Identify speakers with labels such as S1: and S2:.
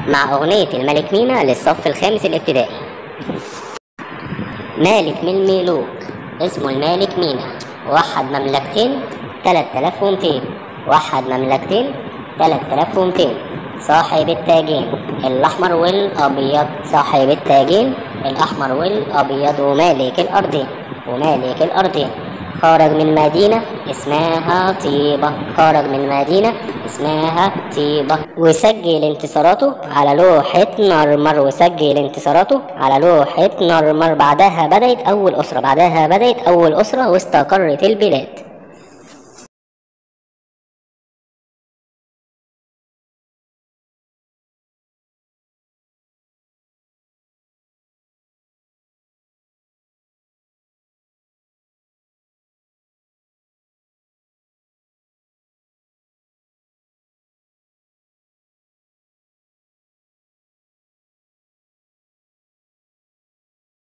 S1: مع أغنية الملك مينا للصف الخامس الابتدائي مالك من الملوك اسمه المالك مينا وحد مملكتين 3200 وحد مملكتين 3200 صاحب التاجين الأحمر والأبيض صاحب التاجين الأحمر والأبيض ومالك الأرضين ومالك الأرضين خرج من مدينة اسمها طيبة خرج من مدينة اسمها طيبة وسجل انتصاراته على لوحة مرمر وسجل انتصاراته على لوحة مرمر بعدها بدأت أول أسرة بعدها بدأت أول أسرة واستقرت البلاد